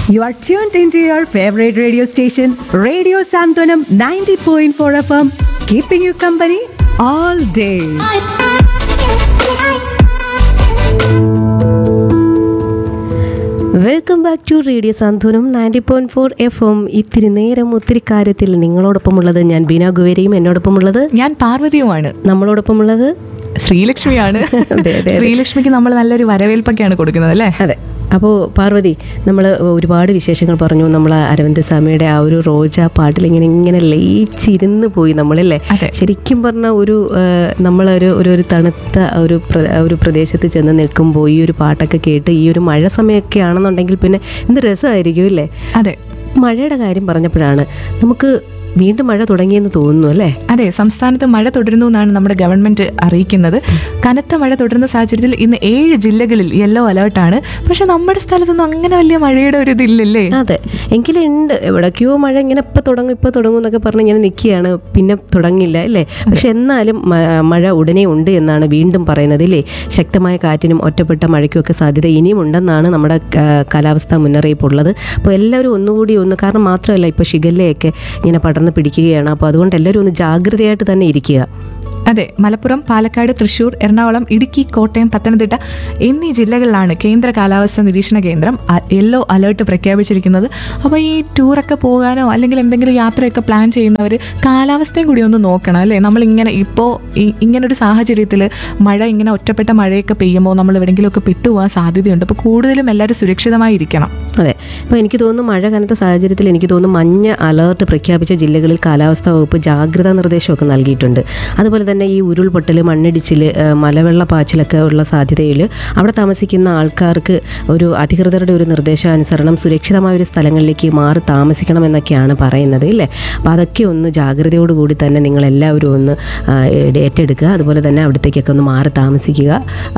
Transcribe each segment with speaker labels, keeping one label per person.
Speaker 1: You are tuned into your favorite radio station, Radio Santonam 90.4 FM, keeping you company all day.
Speaker 2: Welcome back to radio Santhwanam ninety point four F M ഇത്തിരി നേരം ഒത്തിരി കാര്യത്തിൽ നിങ്ങളോടൊപ്പമുള്ളത് ഞാൻ ബീന ഗുവേരയും എന്നോടൊപ്പമുള്ളത്
Speaker 3: ഞാൻ പാർവതിയുമാണ്
Speaker 2: നമ്മളോടൊപ്പമുള്ളത്
Speaker 3: ശ്രീലക്ഷ്മിയാണ്
Speaker 2: അതെ, അതെ.
Speaker 3: ശ്രീലക്ഷ്മിക്ക് നമ്മൾ നല്ലൊരു വരവേൽപ്പൊക്കെയാണ് കൊടുക്കുന്നത് അല്ലേ
Speaker 2: അതെ അപ്പോൾ പാർവതി നമ്മൾ ഒരുപാട് വിശേഷങ്ങൾ പറഞ്ഞു നമ്മൾ അരവിന്ദ് സ്വാമിയുടെ ആ ഒരു റോജ പാട്ടിൽ ഇങ്ങനെ ഇങ്ങനെ ലയിച്ചിരുന്ന് പോയി നമ്മളല്ലേ
Speaker 3: അതെ.
Speaker 2: ശരിക്കും പറഞ്ഞ ഒരു ആ, നമ്മളൊരു ഒരു ഒരു തണുത്ത ഒരു പ്ര- ഒരു പ്രദേശത്ത് ചെന്ന് നിൽക്കുമ്പോൾ ഈ ഒരു പാട്ടൊക്കെ കേട്ട് ഈ ഒരു മഴ സമയമൊക്കെ ആണെന്നുണ്ടെങ്കിൽ പിന്നെ എന്ത് രസമായിരിക്കും അല്ലേ
Speaker 3: അതെ
Speaker 2: മഴയുടെ കാര്യം പറഞ്ഞപ്പോഴാണ് നമുക്ക് വീണ്ടും മഴ തുടങ്ങിയെന്ന് തോന്നുന്നു അല്ലേ
Speaker 3: അതെ സംസ്ഥാനത്ത് മഴ തുടരുന്നു എന്നാണ് നമ്മുടെ ഗവൺമെന്റ് അറിയിക്കുന്നത് കനത്ത മഴ തുടരുന്ന സാഹചര്യത്തിൽ ഇന്ന് ഏഴ് ജില്ലകളിൽ യെല്ലോ അലേർട്ടാണ് പക്ഷെ നമ്മുടെ സ്ഥലത്തൊന്നും അങ്ങനെ വലിയ മഴയുടെ ഒരു ഇതില്ലല്ലേ
Speaker 2: അതെ എങ്കിലും ഉണ്ട് എവിടേക്കോ മഴ ഇങ്ങനെ ഇപ്പം തുടങ്ങും ഇപ്പം തുടങ്ങും എന്നൊക്കെ പറഞ്ഞ് ഇങ്ങനെ നിൽക്കുകയാണ് പിന്നെ തുടങ്ങില്ല അല്ലേ പക്ഷെ എന്നാലും മ- മഴ ഉടനെ ഉണ്ട് എന്നാണ് വീണ്ടും പറയുന്നത് ഇല്ലേ ശക്തമായ കാറ്റിനും ഒറ്റപ്പെട്ട മഴയ്ക്കും ഒക്കെ സാധ്യത ഇനിയും ഉണ്ടെന്നാണ് നമ്മുടെ ക- കാലാവസ്ഥാ മുന്നറിയിപ്പ് ഉള്ളത് അപ്പോൾ എല്ലാവരും ഒന്നുകൂടി ഒന്ന് കാരണം മാത്രമല്ല ഇപ്പോൾ ഷിഗല്ലയൊക്കെ ഇങ്ങനെ പടർന്ന് പിടിക്കുകയാണ് അപ്പോൾ അതുകൊണ്ട് എല്ലാവരും ഒന്ന് ജാഗ്രതയായിട്ട് തന്നെ ഇരിക്കുക
Speaker 3: അതെ മലപ്പുറം പാലക്കാട് തൃശൂർ എറണാകുളം ഇടുക്കി കോട്ടയം പത്തനംതിട്ട എന്നീ ജില്ലകളിലാണ് കേന്ദ്ര കാലാവസ്ഥാ നിരീക്ഷണ കേന്ദ്രം അ- യെല്ലോ അലേർട്ട് പ്രഖ്യാപിച്ചിരിക്കുന്നത് അപ്പോൾ ഈ ടൂറൊക്കെ പോകാനോ അല്ലെങ്കിൽ എന്തെങ്കിലും യാത്രയൊക്കെ പ്ലാൻ ചെയ്യുന്നവർ കാലാവസ്ഥയും കൂടി ഒന്ന് നോക്കണം അല്ലേ നമ്മളിങ്ങനെ ഇപ്പോൾ ഇങ്ങനൊരു സാഹചര്യത്തിൽ മഴ ഇങ്ങനെ ഒറ്റപ്പെട്ട മഴയൊക്കെ പെയ്യുമ്പോൾ നമ്മൾ എവിടെയെങ്കിലുമൊക്കെ പെട്ടുപോകാൻ സാധ്യതയുണ്ട് അപ്പോൾ കൂടുതലും എല്ലാവരും സുരക്ഷിതമായി ഇരിക്കണം
Speaker 2: അതെ അപ്പോൾ എനിക്ക് തോന്നുന്നു മഴ കനത്ത സാഹചര്യത്തിൽ എനിക്ക് തോന്നുന്നു മഞ്ഞ അലേർട്ട് പ്രഖ്യാപിച്ച ജില്ലകളിൽ കാലാവസ്ഥാ വകുപ്പ് ജാഗ്രതാ നിർദ്ദേശമൊക്കെ നൽകിയിട്ടുണ്ട് അതുപോലെ തന്നെ ഈ ഉരുൾപൊട്ടൽ മണ്ണിടിച്ചിൽ ഏഹ്, മലവെള്ളപ്പാച്ചിലൊക്കെ ഉള്ള സാധ്യതയിൽ അവിടെ താമസിക്കുന്ന ആൾക്കാർക്ക് ഒരു അധികൃതരുടെ ഒരു നിർദ്ദേശാനുസരണം സുരക്ഷിതമായ ഒരു സ്ഥലങ്ങളിലേക്ക് മാറി താമസിക്കണം എന്നൊക്കെയാണ് പറയുന്നത് ഇല്ലേ അപ്പോൾ അതൊക്കെ ഒന്ന് ജാഗ്രതയോടുകൂടി തന്നെ നിങ്ങളെല്ലാവരും ഒന്ന് ആ, ഏ- ഏറ്റെടുക്കുക അതുപോലെ തന്നെ അവിടത്തേക്കൊക്കെ ഒന്ന് മാറി താമസിക്കുക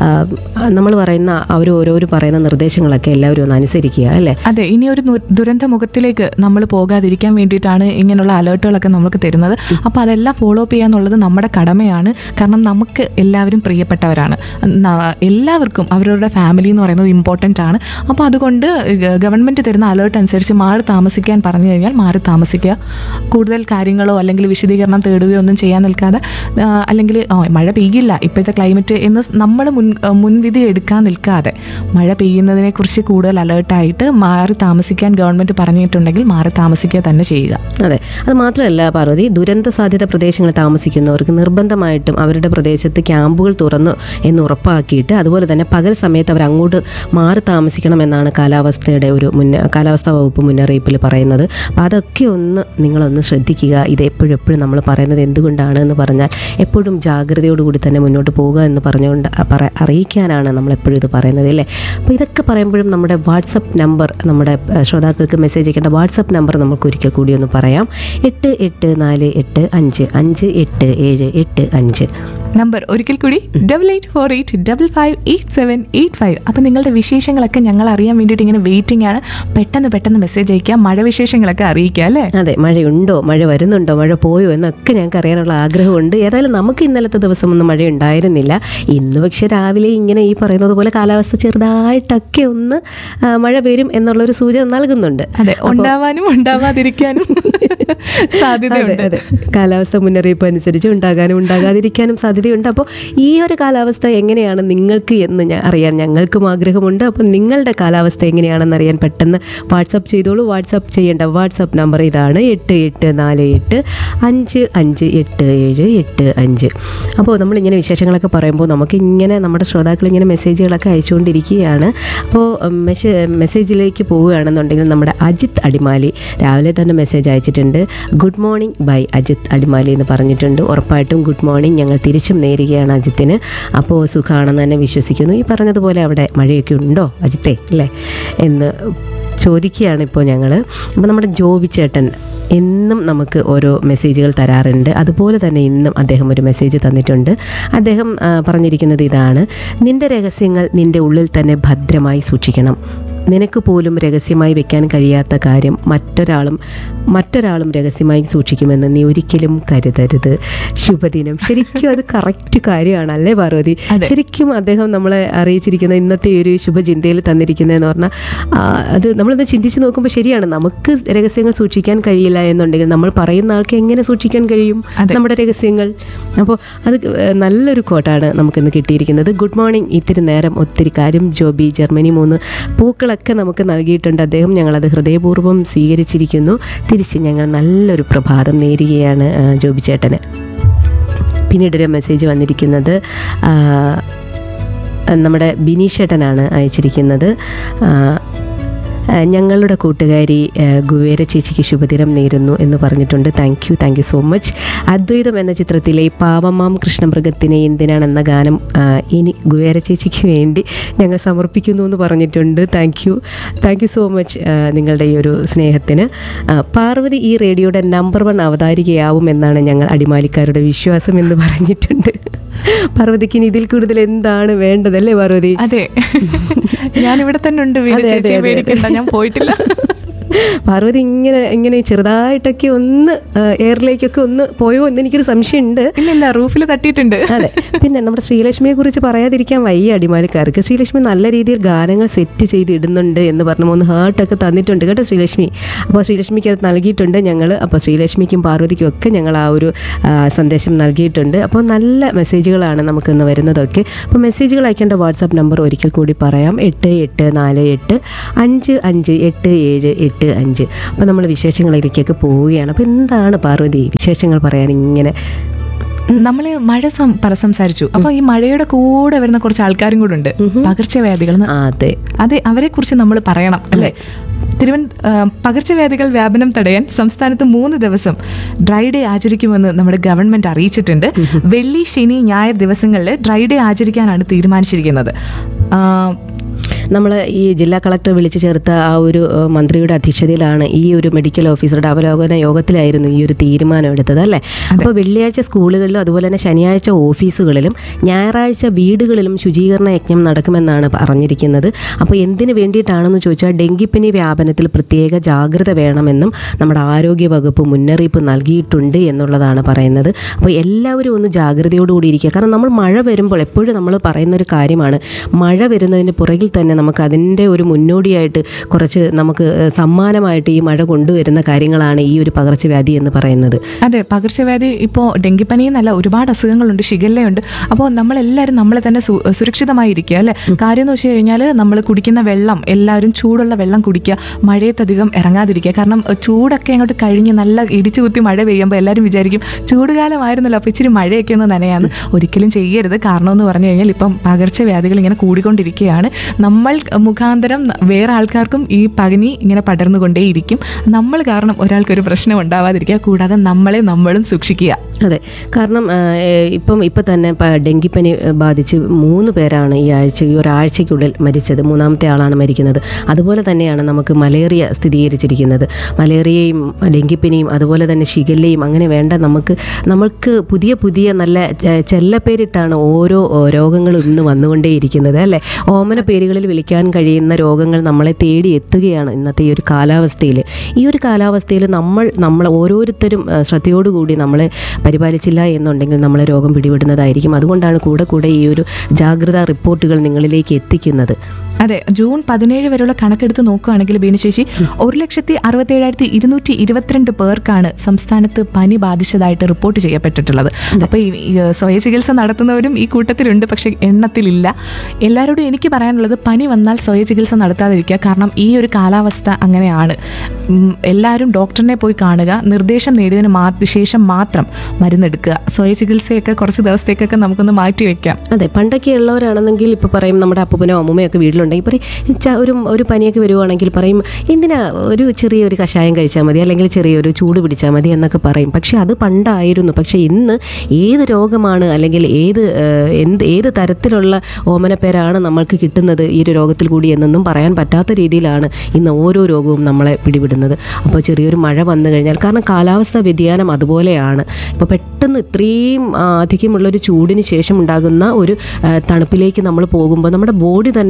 Speaker 2: നമ്മൾ പറയുന്ന അവർ ഓരോരോ പറയുന്ന നിർദ്ദേശങ്ങളൊക്കെ എല്ലാവരും ഒന്ന് അനുസരിക്കുക അല്ലേ
Speaker 3: അതെ ഇനി ഒരു നു- ദുരന്ത മുഖത്തിലേക്ക് നമ്മൾ പോകാതിരിക്കാൻ വേണ്ടിയിട്ടാണ് ഇങ്ങനെയുള്ള അലേർട്ടുകളൊക്കെ നമുക്ക് തരുന്നത് അപ്പോൾ അതെല്ലാം ഫോളോ അപ്പ് ചെയ്യാന്നുള്ളത് നമ്മുടെ കടമയാണ് കാരണം നമുക്ക് എല്ലാവരും പ്രിയപ്പെട്ടവരാണ് ന- എല്ലാവർക്കും അവരവരുടെ ഫാമിലി എന്ന് പറയുന്നത് ഇമ്പോർട്ടൻ്റ് ആണ് അപ്പോൾ അതുകൊണ്ട് ഗ- ഗവൺമെൻറ് തരുന്ന അലേർട്ട് അനുസരിച്ച് മാറി താമസിക്കാൻ പറഞ്ഞു കഴിഞ്ഞാൽ മാറി താമസിക്കുക കൂടുതൽ കാര്യങ്ങളോ അല്ലെങ്കിൽ വിശദീകരണം തേടുകയോ ഒന്നും ചെയ്യാൻ നിൽക്കാതെ ആ, അല്ലെങ്കിൽ ആ, മഴ പെയ്യില്ല ഇപ്പോഴത്തെ ക്ലൈമറ്റ് എന്ന് നമ്മൾ മുൻ മുൻവിധി എടുക്കാൻ നിൽക്കാതെ മഴ പെയ്യുന്നതിനെക്കുറിച്ച് കൂടുതൽ അലേർട്ടായിട്ട് മാറി താമസിക്കാൻ ഗവൺമെൻറ് പറഞ്ഞിട്ടുണ്ടെങ്കിൽ മാറി താമസിക്കുക തന്നെ ചെയ്യുക
Speaker 2: അതെ അത് മാത്രമല്ല പാർവതി ദുരന്ത സാധ്യത പ്രദേശങ്ങളിൽ താമസിക്കുന്നവർക്ക് നിർബന്ധമായിട്ടും അവരുടെ പ്രദേശത്ത് ക്യാമ്പുകൾ തുറന്നു എന്ന് ഉറപ്പാക്കിയിട്ട് അതുപോലെ തന്നെ പകൽ സമയത്ത് അവർ അങ്ങോട്ട് മാറി താമസിക്കണമെന്നാണ് കാലാവസ്ഥയുടെ ഒരു മുന്ന കാലാവസ്ഥാ വകുപ്പ് മുന്നറിയിപ്പിൽ പറയുന്നത് അപ്പോൾ അതൊക്കെ ഒന്ന് നിങ്ങളൊന്ന് ശ്രദ്ധിക്കുക ഇത് എപ്പോഴും എപ്പോഴും നമ്മൾ പറയുന്നത് എന്തുകൊണ്ടാണ് എന്ന് പറഞ്ഞാൽ എപ്പോഴും ജാഗ്രതയോടുകൂടി തന്നെ മുന്നോട്ട് പോകുക എന്ന് പറഞ്ഞുകൊണ്ട് അ- പറ അറിയിക്കാനാണ് നമ്മൾ എപ്പോഴും ഇത് പറയുന്നത് അല്ലേ അപ്പോൾ ഇതൊക്കെ പറയുമ്പോഴും നമ്മുടെ വാട്സപ്പ് നമ്പർ നമ്മുടെ ഏഹ്, ശ്രോതാക്കൾക്ക് മെസ്സേജ് അയക്കേണ്ട വാട്സപ്പ് നമ്പർ നമുക്ക് ഒരിക്കൽ കൂടി ഒന്ന് പറയാം എട്ട് എട്ട് നാല് എട്ട് അഞ്ച് അഞ്ച് എട്ട് ഏഴ് എട്ട് അഞ്ച്
Speaker 3: നമ്പർ ഒരിക്കൽ കൂടി double eight four eight double five eight seven eight five അപ്പം നിങ്ങളുടെ വിശേഷങ്ങളൊക്കെ ഞങ്ങൾ അറിയാൻ വേണ്ടിയിട്ട് ഇങ്ങനെ വെയിറ്റിംഗ് ആണ് പെട്ടെന്ന് പെട്ടെന്ന് മെസ്സേജ് അയക്കുക മഴ വിശേഷങ്ങളൊക്കെ അറിയിക്കുക അല്ലേ
Speaker 2: അതെ മഴയുണ്ടോ മഴ വരുന്നുണ്ടോ മഴ പോയോ എന്നൊക്കെ ഞങ്ങൾക്ക് അറിയാനുള്ള ആഗ്രഹമുണ്ട് ഏതായാലും നമുക്ക് ഇന്നലത്തെ ദിവസം ഒന്നും മഴ ഉണ്ടായിരുന്നില്ല ഇന്ന് പക്ഷെ രാവിലെ ഇങ്ങനെ ഈ പറയുന്നത് പോലെ കാലാവസ്ഥ ചെറുതായിട്ടൊക്കെ ഒന്ന് ആ, മഴ വരും എന്നുള്ളൊരു സൂചന നൽകുന്നുണ്ട്
Speaker 3: അതെ ഉണ്ടാവാനും ഉണ്ടാവാതിരിക്കാനും സാധ്യതയുണ്ട്
Speaker 2: അതെ, അതെ. കാലാവസ്ഥ മുന്നറിയിപ്പ് അനുസരിച്ച് ഉണ്ടാകാനും ഉണ്ടാകാതിരിക്കാനും സാധ്യതയുണ്ട് അപ്പോൾ ഈ ഒരു കാലാവസ്ഥ എങ്ങനെയാണ് നിങ്ങൾക്ക് എന്ന് ഞാൻ അറിയാൻ ഞങ്ങൾക്കും ആഗ്രഹമുണ്ട് അപ്പോൾ നിങ്ങളുടെ കാലാവസ്ഥ എങ്ങനെയാണെന്ന് അറിയാൻ പെട്ടെന്ന് വാട്സപ്പ് ചെയ്തോളൂ വാട്സപ്പ് ചെയ്യേണ്ട വാട്സപ്പ് നമ്പർ ഇതാണ് എട്ട് എട്ട് നാല് എട്ട് അഞ്ച് അഞ്ച് എട്ട് ഏഴ് എട്ട് അഞ്ച് അപ്പോൾ നമ്മളിങ്ങനെ വിശേഷങ്ങളൊക്കെ പറയുമ്പോൾ നമുക്ക് ഇങ്ങനെ നമ്മുടെ ശ്രോതാക്കൾ ഇങ്ങനെ മെസ്സേജുകളൊക്കെ അയച്ചുകൊണ്ടിരിക്കുകയാണ് അപ്പോൾ മെസ്സേ മെസ്സേജിലേക്ക് പോവുകയാണെന്നുണ്ടെങ്കിൽ നമ്മുടെ അജിത്ത് അടിമാലി രാവിലെ തന്നെ മെസ്സേജ് അയച്ചിട്ടുണ്ട് good morning by Ajith Adimali എന്ന് പറഞ്ഞിട്ടുണ്ട് ഉറപ്പായിട്ടും ഗുഡ് മോർണിംഗ് ഞങ്ങൾ തിരിച്ചും നേരുകയാണ് അജിത്തിന് അപ്പോൾ സുഖമാണെന്ന് തന്നെ വിശ്വസിക്കുന്നു ഈ പറഞ്ഞതുപോലെ അവിടെ മഴയൊക്കെ ഉണ്ടോ അജിത്തെ അല്ലേ എന്ന് ചോദിക്കുകയാണ് ഇപ്പോൾ ഞങ്ങൾ അപ്പോൾ നമ്മുടെ ജോബി ചേട്ടൻ എന്നും നമുക്ക് ഓരോ മെസ്സേജുകൾ തരാറുണ്ട് അതുപോലെ തന്നെ ഇന്നും അദ്ദേഹം ഒരു മെസ്സേജ് തന്നിട്ടുണ്ട് അദ്ദേഹം ആ, പറഞ്ഞിരിക്കുന്നത് ഇതാണ് നിന്റെ രഹസ്യങ്ങൾ നിന്റെ ഉള്ളിൽ തന്നെ ഭദ്രമായി സൂക്ഷിക്കണം നിനക്ക് പോലും രഹസ്യമായി വെക്കാൻ കഴിയാത്ത കാര്യം മറ്റൊരാളും മറ്റൊരാളും രഹസ്യമായി സൂക്ഷിക്കുമെന്ന് നീ ഒരിക്കലും കരുതരുത് ശുഭദിനം ശരിക്കും അത് കറക്റ്റ് കാര്യമാണ് അല്ലേ പാർവതി
Speaker 3: അതെ.
Speaker 2: ശരിക്കും അദ്ദേഹം നമ്മളെ അറിയിച്ചിരിക്കുന്ന ഇന്നത്തെ ഈ ഒരു ശുഭചിന്തയിൽ തന്നിരിക്കുന്നതെന്ന് പറഞ്ഞാൽ ആ, അത് നമ്മളൊന്ന് ചിന്തിച്ച് നോക്കുമ്പോൾ ശരിയാണ് നമുക്ക് രഹസ്യങ്ങൾ സൂക്ഷിക്കാൻ കഴിയില്ല എന്നുണ്ടെങ്കിൽ നമ്മൾ പറയുന്ന ആൾക്ക് എങ്ങനെ സൂക്ഷിക്കാൻ കഴിയും
Speaker 3: അതെ.
Speaker 2: നമ്മുടെ രഹസ്യങ്ങൾ അപ്പോൾ അത് ഏഹ്, നല്ലൊരു കോട്ടാണ് നമുക്കിന്ന് കിട്ടിയിരിക്കുന്നത് ഗുഡ് മോർണിംഗ് ഇത്തിരി നേരം ഒത്തിരി കാര്യം ജോബി ജർമ്മനി മൂന്ന് പൂക്കളൊക്കെ നമുക്ക് നൽകിയിട്ടുണ്ട് അദ്ദേഹം ഞങ്ങളത് ഹൃദയപൂർവ്വം സ്വീകരിച്ചിരിക്കുന്നു തിരിച്ച് ഞങ്ങൾ നല്ലൊരു പ്രഭാതം നേരുകയാണ് ആ, ജോബി ചേട്ടന് പിന്നീടൊരു മെസ്സേജ് വന്നിരിക്കുന്നത് ആ, നമ്മുടെ ബിനീഷേട്ടനാണ് അയച്ചിരിക്കുന്നത് ആ, ആ, ഞങ്ങളുടെ കൂട്ടുകാരി ആ, ഗുവേര ചേച്ചിക്ക് ശുഭദിനം നേരുന്നു എന്ന് പറഞ്ഞിട്ടുണ്ട് thank you thank you so much Advaitham എന്ന ചിത്രത്തിലെ പാവമാം കൃഷ്ണമൃഗത്തിനെ എന്തിനാണെന്ന ഗാനം ആ, ഇനി ഗുവേര ചേച്ചിക്ക് വേണ്ടി ഞങ്ങൾ സമർപ്പിക്കുന്നു എന്ന് പറഞ്ഞിട്ടുണ്ട് thank you thank you so much ആ, നിങ്ങളുടെ ഈ ഒരു സ്നേഹത്തിന് ആ, പാർവതി ഈ റേഡിയോയുടെ നമ്പർ വൺ അവതാരികയാവും എന്നാണ് ഞങ്ങൾ അടിമാലിക്കാരുടെ വിശ്വാസം എന്ന് പറഞ്ഞിട്ടുണ്ട് പാർവതിക്ക് ഇനി ഇതിൽ കൂടുതൽ എന്താണ് വേണ്ടതല്ലേ പാർവതി
Speaker 3: അതെ ഞാൻ ഇവിടെ തന്നെ ഉണ്ട് വീട്
Speaker 2: അതെ, അതെ,
Speaker 3: ചേച്ചി
Speaker 2: അതെ,
Speaker 3: പേടിക്കണ്ട ഞാൻ പോയിട്ടില്ല
Speaker 2: പാർവതി ഇങ്ങനെ ഇങ്ങനെ ചെറുതായിട്ടൊക്കെ ഒന്ന് ആ, എയറിലേക്കൊക്കെ ഒന്ന് പോയോ എന്ന് എനിക്കൊരു സംശയമുണ്ട്
Speaker 3: ഇല്ല ഇല്ല റൂഫിൽ തട്ടിയിട്ടുണ്ട്
Speaker 2: അതെ പിന്നെ നമ്മുടെ ശ്രീലക്ഷ്മിയെ കുറിച്ച് പറയാതിരിക്കാൻ വയ്യ അടിമാലിക്കാർക്ക് ശ്രീലക്ഷ്മി നല്ല രീതിയിൽ ഗാനങ്ങൾ സെറ്റ് ചെയ്ത് ഇടുന്നുണ്ട് എന്ന് പറഞ്ഞ മൂന്ന് ഹാർട്ടൊക്കെ തന്നിട്ടുണ്ട് കേട്ടോ ശ്രീലക്ഷ്മി അപ്പോൾ ശ്രീലക്ഷ്മിക്ക് അത് നൽകിയിട്ടുണ്ട് ഞങ്ങൾ അപ്പോൾ ശ്രീലക്ഷ്മിക്കും പാർവതിക്കും ഒക്കെ ഞങ്ങൾ ആ ഒരു ആ, സന്ദേശം നൽകിയിട്ടുണ്ട് അപ്പോൾ നല്ല മെസ്സേജുകളാണ് നമുക്കിന്ന് വരുന്നതൊക്കെ അപ്പോൾ മെസ്സേജുകൾ അയക്കേണ്ട വാട്സാപ്പ് നമ്പർ ഒരിക്കൽ കൂടി പറയാം എട്ട് എട്ട് നാല് എട്ട് അഞ്ച് അഞ്ച് എട്ട് ഏഴ് എട്ട് അഞ്ച് അപ്പോൾ നമ്മൾ വിശേഷങ്ങളിലേക്കൊക്കെ പോവുകയാണ് അപ്പോൾ എന്താണ് പാർവതി വിശേഷങ്ങൾ പറയാൻ ഇങ്ങനെ
Speaker 3: നമ്മള് മഴ സം- പറ സംസാരിച്ചു അപ്പൊ ഈ മഴയുടെ കൂടെ വരുന്ന കുറച്ച് ആൾക്കാരും കൂടെ ഉണ്ട് പകർച്ചവ്യാധികൾ
Speaker 2: ആ, അതെ
Speaker 3: അതെ അവരെ കുറിച്ച് നമ്മൾ പറയണം അല്ലേ തിരുവന ആ, പകർച്ചവ്യാധികൾ വ്യാപനം തടയാൻ സംസ്ഥാനത്ത് മൂന്ന് ദിവസം ഡ്രൈ ഡേ ആചരിക്കുമെന്ന് നമ്മുടെ ഗവൺമെന്റ് അറിയിച്ചിട്ടുണ്ട് വെള്ളി ശനി ഞായർ ദിവസങ്ങളിൽ ഡ്രൈ ഡേ ആചരിക്കാനാണ് തീരുമാനിച്ചിരിക്കുന്നത് ആ,
Speaker 2: നമ്മൾ ഈ ജില്ലാ കളക്ടർ വിളിച്ചു ചേർത്ത ആ ഒരു ഏഹ്, മന്ത്രിയുടെ അധ്യക്ഷതയിലാണ് ഈ ഒരു മെഡിക്കൽ ഓഫീസറുടെ അവലോകന യോഗത്തിലായിരുന്നു ഈ ഒരു തീരുമാനം എടുത്തത് അല്ലേ അപ്പോൾ വെള്ളിയാഴ്ച സ്കൂളുകളിലും അതുപോലെ തന്നെ ശനിയാഴ്ച ഓഫീസുകളിലും ഞായറാഴ്ച വീടുകളിലും ശുചീകരണ യജ്ഞം നടക്കുമെന്നാണ് പറഞ്ഞിരിക്കുന്നത് അപ്പോൾ എന്തിനു വേണ്ടിയിട്ടാണെന്ന് ചോദിച്ചാൽ ഡെങ്കിപ്പനി വ്യാപനത്തിൽ പ്രത്യേക ജാഗ്രത വേണമെന്നും നമ്മുടെ ആരോഗ്യ വകുപ്പ് മുന്നറിയിപ്പ് നൽകിയിട്ടുണ്ട് എന്നുള്ളതാണ് പറയുന്നത് അപ്പോൾ എല്ലാവരും ഒന്ന് ജാഗ്രതയോടുകൂടി ഇരിക്കുക കാരണം നമ്മൾ മഴ വരുമ്പോൾ എപ്പോഴും നമ്മൾ പറയുന്ന ഒരു കാര്യമാണ് മഴ വരുന്നതിന് പുറകിൽ തന്നെ നമുക്ക് അതിൻ്റെ ഒരു മുന്നോടിയായിട്ട് കുറച്ച് നമുക്ക് ഏഹ്, സമ്മാനമായിട്ട് ഈ മഴ കൊണ്ടുവരുന്ന കാര്യങ്ങളാണ് ഈ ഒരു പകർച്ചവ്യാധി എന്ന് പറയുന്നത്
Speaker 3: അതെ പകർച്ചവ്യാധി ഇപ്പോൾ ഡെങ്കിപ്പനി എന്നല്ല ഒരുപാട് അസുഖങ്ങളുണ്ട് ഷിഗല്ലയുണ്ട് അപ്പോൾ നമ്മളെല്ലാവരും നമ്മളെ തന്നെ സു- സുരക്ഷിതമായി ഇരിക്കുക അല്ലേ കാര്യം എന്ന് വെച്ച് കഴിഞ്ഞാൽ നമ്മൾ കുടിക്കുന്ന വെള്ളം എല്ലാവരും ചൂടുള്ള വെള്ളം കുടിക്കുക മഴയത്തധികം ഇറങ്ങാതിരിക്കുക കാരണം ഏഹ്, ചൂടൊക്കെ അങ്ങോട്ട് കഴിഞ്ഞ് നല്ല ഇടിച്ചു കുത്തി മഴ പെയ്യുമ്പോൾ എല്ലാവരും വിചാരിക്കും ചൂടുകാലമായിരുന്നല്ലോ അപ്പോൾ ഇച്ചിരി മഴയൊക്കെ ഒന്ന് നനയാന്ന് ഒരിക്കലും ചെയ്യരുത് കാരണം എന്ന് പറഞ്ഞു കഴിഞ്ഞാൽ ഇപ്പം പകർച്ചവ്യാധികൾ ഇങ്ങനെ കൂടിക്കൊണ്ടിരിക്കുകയാണ് നമ്മൾ മുഖാന്തരം വേറെ ആൾക്കാർക്കും ഈ പകനി ഇങ്ങനെ പടർന്നുകൊണ്ടേയിരിക്കും നമ്മൾ കാരണം ഒരാൾക്കൊരു പ്രശ്നം ഉണ്ടാവാതിരിക്കുക കൂടാതെ നമ്മളെ നമ്മളും സൂക്ഷിക്കുക
Speaker 2: അതെ കാരണം ആ, ഏഹ്, ഇപ്പം ഇപ്പം തന്നെ പ- ഡെങ്കിപ്പനി ഏഹ്, ബാധിച്ച് മൂന്ന് പേരാണ് ഈ ആഴ്ച ഈ ഒരാഴ്ചയ്ക്കുള്ളിൽ മരിച്ചത് മൂന്നാമത്തെ ആളാണ് മരിക്കുന്നത് അതുപോലെ തന്നെയാണ് നമുക്ക് മലേറിയ സ്ഥിരീകരിച്ചിരിക്കുന്നത് മലേറിയയും ഡെങ്കിപ്പനിയും അതുപോലെ തന്നെ ഷിഗല്ലയും അങ്ങനെ വേണ്ട നമുക്ക് നമ്മൾക്ക് പുതിയ പുതിയ നല്ല ചെ- ചെല്ലപ്പേരിട്ടാണ് ഓരോ ഓ, രോഗങ്ങളും ഇന്ന് വന്നുകൊണ്ടേയിരിക്കുന്നത് അല്ലേ ഓമന പേരുകളിൽ വിളിക്കാൻ കഴിയുന്ന രോഗങ്ങൾ നമ്മളെ തേടി എത്തുകയാണ് ഇന്നത്തെ ഈ ഒരു കാലാവസ്ഥയിൽ ഈ ഒരു കാലാവസ്ഥയിൽ നമ്മൾ നമ്മൾ ഓരോരുത്തരും ആ, ശ്രദ്ധയോടുകൂടി നമ്മളെ പരിപാലിച്ചില്ല എന്നുണ്ടെങ്കിൽ നമ്മളെ രോഗം പിടിപെടുന്നതായിരിക്കും അതുകൊണ്ടാണ് കൂടെ കൂടെ ഈ ഒരു ജാഗ്രതാ റിപ്പോർട്ടുകൾ നിങ്ങളിലേക്ക് എത്തിക്കുന്നത്
Speaker 3: അതെ ജൂൺ പതിനേഴ് വരെയുള്ള കണക്കെടുത്ത് നോക്കുകയാണെങ്കിൽ ബീനശേഷി ഒരു ലക്ഷത്തി അറുപത്തേഴായിരത്തി ഇരുന്നൂറ്റി ഇരുപത്തിരണ്ട് പേർക്കാണ് സംസ്ഥാനത്ത് പനി ബാധിച്ചതായിട്ട് റിപ്പോർട്ട് ചെയ്യപ്പെട്ടിട്ടുള്ളത് അപ്പോൾ ഈ ഈ, സ്വയ ചികിത്സ നടത്തുന്നവരും ഈ കൂട്ടത്തിലുണ്ട് പക്ഷെ എണ്ണത്തിലില്ല എല്ലാവരോടും എനിക്ക് പറയാനുള്ളത് പനി വന്നാൽ സ്വയ ചികിത്സ നടത്താതിരിക്കുക കാരണം ഈ ഒരു കാലാവസ്ഥ അങ്ങനെയാണ് ഉം, എല്ലാവരും ഡോക്ടറിനെ പോയി കാണുക നിർദ്ദേശം നേടിയതിന് മാ ശേഷം മാത്രം മരുന്നെടുക്കുക സ്വയ ചികിത്സയൊക്കെ കുറച്ച് ദിവസത്തേക്കൊക്കെ നമുക്കൊന്ന് മാറ്റി വെക്കാം
Speaker 2: അതെ പണ്ടൊക്കെ ഉള്ളവരാണെന്നെങ്കിൽ ഇപ്പോൾ പറയും നമ്മുടെ അപ്പൂപ്പനോ അമ്മൂമ്മയോ ഒക്കെ വീട്ടിലുണ്ടെങ്കിൽ പറയും "ച- ഒരു ഒരു പനിയൊക്കെ വരുവാണെങ്കിൽ പറയും എന്തിനാ ഒരു ചെറിയൊരു കഷായം കഴിച്ചാൽ മതി അല്ലെങ്കിൽ ചെറിയൊരു ചൂട് പിടിച്ചാൽ മതി എന്നൊക്കെ പറയും പക്ഷേ അത് പണ്ടായിരുന്നു പക്ഷേ ഇന്ന് ഏത് രോഗമാണ് അല്ലെങ്കിൽ ഏത് ഏഹ്, എന്ത് ഏത് തരത്തിലുള്ള ഓമനപ്പേരാണ് നമ്മൾക്ക് കിട്ടുന്നത് ഈ ഒരു രോഗത്തിൽ കൂടി എന്നൊന്നും പറയാൻ പറ്റാത്ത രീതിയിലാണ് ഇന്ന് ഓരോ രോഗവും നമ്മളെ പിടിപെടുന്നത് അപ്പോൾ ചെറിയൊരു മഴ വന്നു കഴിഞ്ഞാൽ കാരണം കാലാവസ്ഥ വ്യതിയാനം അതുപോലെയാണ് ഇപ്പോൾ പെട്ടെന്ന് ഇത്രയും ആ, അധികമുള്ളൊരു ചൂടിന് ശേഷം ഉണ്ടാകുന്ന ഒരു ആ, തണുപ്പിലേക്ക് നമ്മൾ പോകുമ്പോൾ നമ്മുടെ ബോഡി തന്നെ അതിനെ പ്രതി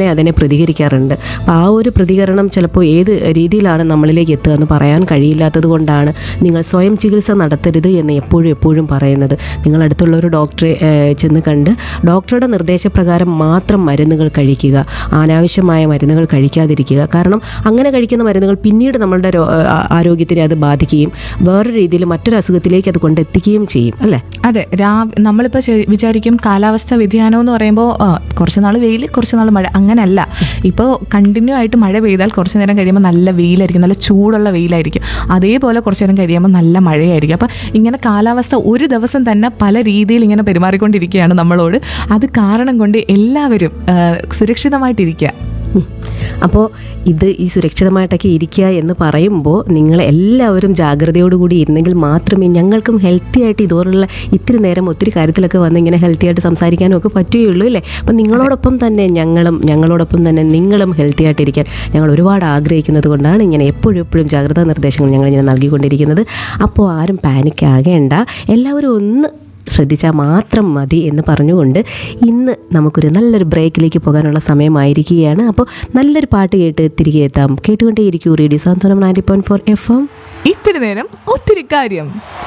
Speaker 2: പ്രതികരിക്കാറുണ്ട് അപ്പോൾ ആ ഒരു പ്രതികരണം ചിലപ്പോൾ ഏത് രീതിയിലാണ് നമ്മളിലേക്ക് എത്തുക എന്ന് പറയാൻ കഴിയില്ലാത്തത് കൊണ്ടാണ് നിങ്ങൾ സ്വയം ചികിത്സ നടത്തരുത് എന്ന് എപ്പോഴും എപ്പോഴും പറയുന്നത് നിങ്ങൾ അടുത്തുള്ള ഒരു ഡോക്ടറെ ഏഹ്, ചെന്ന് കണ്ട് ഡോക്ടറുടെ നിർദ്ദേശപ്രകാരം മാത്രം മരുന്നുകൾ കഴിക്കുക അനാവശ്യമായ മരുന്നുകൾ കഴിക്കാതിരിക്കുക കാരണം അങ്ങനെ കഴിക്കുന്ന മരുന്നുകൾ പിന്നീട് നമ്മളുടെ രോ- ആ- ആരോഗ്യത്തിനെ അത് ബാധിക്കുകയും വേറൊരു രീതിയിൽ മറ്റൊരു അസുഖത്തിലേക്ക് അത് കൊണ്ടെത്തിക്കുകയും ചെയ്യും അല്ലേ
Speaker 3: അതെ രാ നമ്മളിപ്പോൾ വിചാരിക്കും കാലാവസ്ഥ വ്യതിയാനം എന്ന് പറയുമ്പോൾ കുറച്ച് നാൾ വെയിൽ കുറച്ച് നാൾ മഴ അങ്ങനെയല്ല ഇപ്പോൾ കണ്ടിന്യൂ ആയിട്ട് മഴ പെയ്താൽ കുറച്ച് നേരം കഴിയുമ്പോൾ നല്ല വെയിലായിരിക്കും നല്ല ചൂടുള്ള വെയിലായിരിക്കും അതേപോലെ കുറച്ച് നേരം കഴിയുമ്പോൾ നല്ല മഴയായിരിക്കും അപ്പോൾ ഇങ്ങനെ കാലാവസ്ഥ ഒരു ദിവസം തന്നെ പല രീതിയിൽ ഇങ്ങനെ പെരുമാറിക്കൊണ്ടിരിക്കുകയാണ് നമ്മളോട് അത് കാരണം കൊണ്ട് എല്ലാവരും ആ, സുരക്ഷിതമായിട്ടിരിക്കുക
Speaker 2: അപ്പോൾ ഇത് ഈ സുരക്ഷിതമായിട്ടൊക്കെ ഇരിക്കുക എന്ന് പറയുമ്പോൾ നിങ്ങൾ എല്ലാവരും ജാഗ്രതയോടുകൂടി ഇരുന്നെങ്കിൽ മാത്രമേ ഞങ്ങൾക്കും ഹെൽത്തി ആയിട്ട് ഇതുപോലുള്ള ഇത്തിരി നേരം ഒത്തിരി കാര്യത്തിലൊക്കെ വന്ന് ഇങ്ങനെ ഹെൽത്തി ആയിട്ട് സംസാരിക്കാനും ഒക്കെ പറ്റുകയുള്ളൂ അല്ലേ അപ്പം നിങ്ങളോടൊപ്പം തന്നെ ഞങ്ങളും ഞങ്ങളോടൊപ്പം തന്നെ നിങ്ങളും ഹെൽത്തി ആയിട്ടിരിക്കാൻ ഞങ്ങൾ ഒരുപാട് ആഗ്രഹിക്കുന്നത് കൊണ്ടാണ് ഇങ്ങനെ എപ്പോഴും എപ്പോഴും ജാഗ്രതാ നിർദ്ദേശങ്ങൾ ഞങ്ങൾ ഇങ്ങനെ നൽകിക്കൊണ്ടിരിക്കുന്നത് അപ്പോൾ ആരും പാനിക് ആകേണ്ട എല്ലാവരും ഒന്ന് ശ്രദ്ധിച്ചാൽ മാത്രം മതി എന്ന് പറഞ്ഞുകൊണ്ട് ഇന്ന് നമുക്കൊരു നല്ലൊരു ബ്രേക്കിലേക്ക് പോകാനുള്ള സമയമായിരിക്കുകയാണ് അപ്പോൾ നല്ലൊരു പാട്ട് കേട്ട് തിരികെ എത്താം കേട്ടുകൊണ്ടേയിരിക്കൂ radio Santhwanam ninety point four F M
Speaker 3: ഇത്തിരി നേരം ഒത്തിരി കാര്യം